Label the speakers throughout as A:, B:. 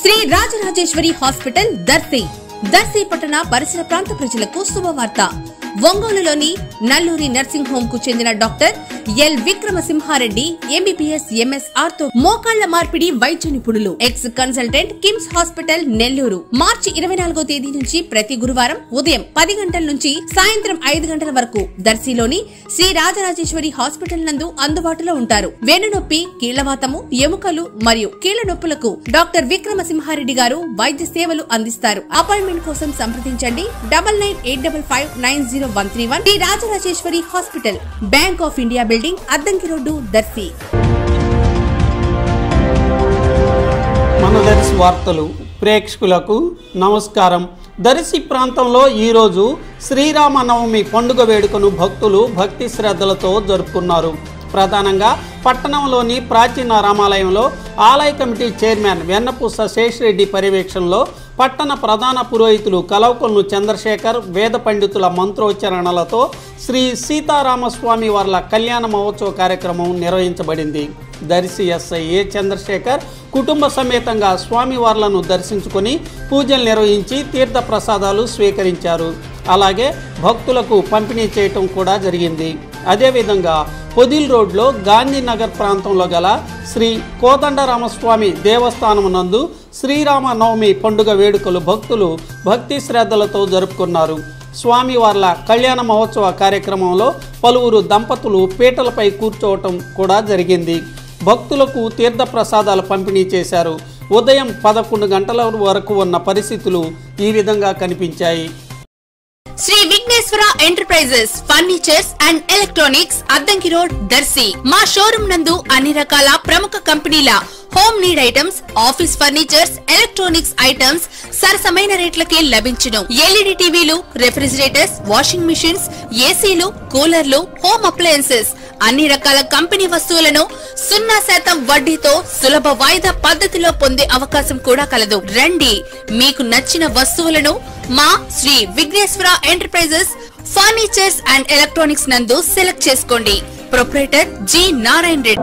A: Shri Rajarajeshwari hospital Darsi Darsi పట్టణ పరిసర ప్రాంత ప్రజలకు శుభవార్త ఒంగోలులోని నల్లూరి నర్సింగ్ హోమ్ కు చెందిన doctor L Vikramasimhareddy MBBS MS ortho మోకాళ్ల మార్పిడి వైద్య నిపుణులు ex consultant KIMS hospital Nellore మార్చి ఇరవై నాలుగో తేదీ నుంచి ప్రతి గురువారం ఉదయం పది గంటల నుంచి సాయంత్రం ఐదు గంటల వరకు దర్శిలోని శ్రీ రాజరాజేశ్వరి హాస్పిటల్ నందు అందుబాటులో ఉంటారు వెన్నునొప్పి కీళ్లవాతము ఎముకలు మరియు కీళ్ల నొప్పులకు డాక్టర్ విక్రమసింహారెడ్డి గారు వైద్య సేవలు అందిస్తారు అపాయింట్మెంట్ కోసం సంప్రదించండి double nine eight double five nine zero one three one Shri Rajarajeshwari hospital bank of India building Addanki road Darsi
B: మన దర్శి వార్తలు ప్రేక్షకులకు నమస్కారం దర్శి ప్రాంతంలో ఈరోజు శ్రీరామనవమి పండుగ వేడుకను భక్తులు భక్తి శ్రద్ధలతో జరుపుకున్నారు ప్రధానంగా పట్టణంలోని ప్రాచీన రామాలయంలో ఆలయ కమిటీ చైర్మన్ వెన్నపూస శేషిరెడ్డి పర్యవేక్షణలో పట్టణ ప్రధాన పురోహితులు కలవకొల్లు చంద్రశేఖర్ వేద పండితుల మంత్రోచ్చరణలతో శ్రీ సీతారామస్వామి వార్ల కళ్యాణ మహోత్సవ కార్యక్రమం నిర్వహించబడింది దర్శి ఎస్ఐ ఏ చంద్రశేఖర్ కుటుంబ సమేతంగా స్వామివార్లను దర్శించుకొని పూజలు నిర్వహించి తీర్థ ప్రసాదాలు స్వీకరించారు అలాగే భక్తులకు పంపిణీ చేయటం కూడా జరిగింది అదేవిధంగా పొదిల్ రోడ్లో గాంధీనగర్ ప్రాంతంలో గల శ్రీ కోదండరామస్వామి దేవస్థానం నందు శ్రీరామ నవమి పండుగ వేడుకలు భక్తులు భక్తి శ్రద్ధలతో జరుపుకున్నారు స్వామివార్ల కళ్యాణ మహోత్సవ కార్యక్రమంలో పలువురు దంపతులు పీటలపై కూర్చోవటం కూడా జరిగింది భక్తులకు తీర్థ ప్రసాదాలు పంపిణీ చేశారు ఉదయం పదకొండు గంటల వరకు ఉన్న పరిస్థితులు ఈ విధంగా కనిపించాయి
A: Shri Vighneshwara enterprises furnitures and electronics Addanki road Darsi మా షోరూమ్ నందు అన్ని రకాల ప్రముఖ కంపెనీల home need items office furnitures electronics items సరసమైన రేట్లకే లభించును ఎల్ఈడి టీవీలు రెఫ్రిజిరేటర్స్ వాషింగ్ మిషన్స్ ఏసీలు కూలర్లు హోమ్ అప్లయన్సెస్ అన్ని రకాల కంపెనీ వస్తువులను సున్నా శాతం వడ్డీతో సులభ వాయిదా పద్ధతిలో పొందే అవకాశం కూడా కలదు రండి మీకు నచ్చిన వస్తువులను మా Shri Vighneshwara enterprises furnitures and electronics నందు సెలెక్ట్ చేసుకోండి ప్రొప్రైటర్ జి నారాయణ రెడ్డి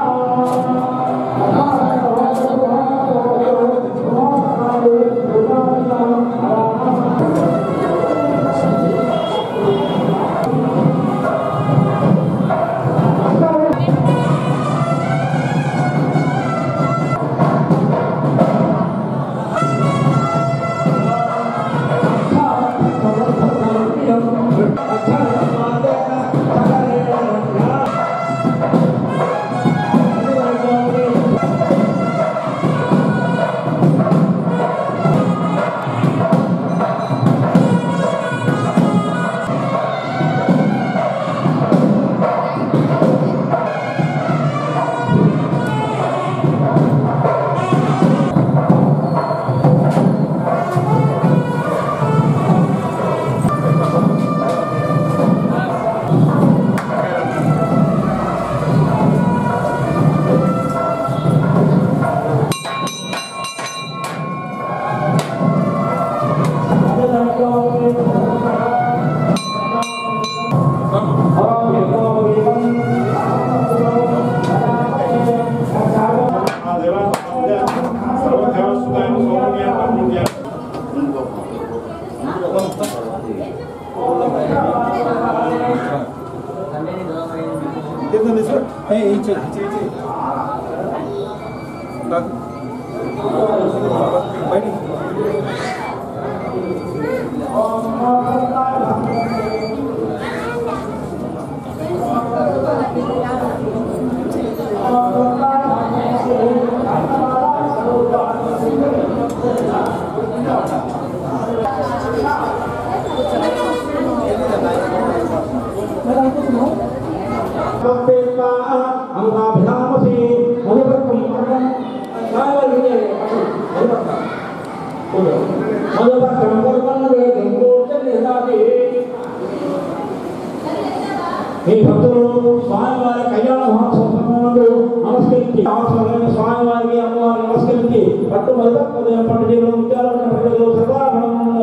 C: ఈ భక్తులు స్వామివారి కళ్యాణ మహోత్సవంలో నమస్కరించి అవసరమైన స్వామివారికి అమ్మవారికి నమస్కరించి పట్టు మొదట ఉదయం పన్నెండు ముత్యాలు ప్రజలు సర్వాభరణము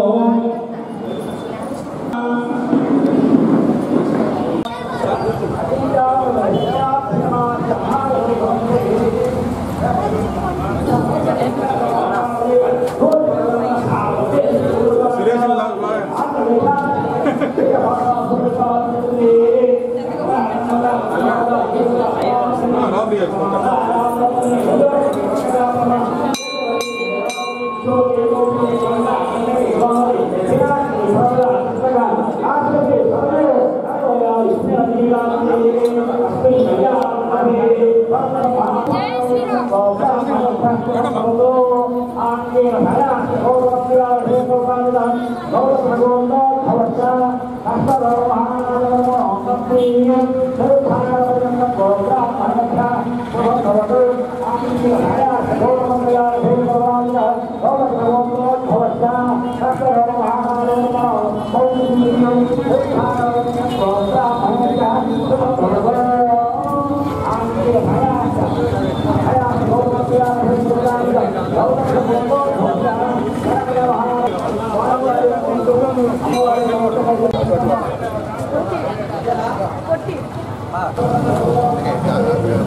C: అమ్మవారి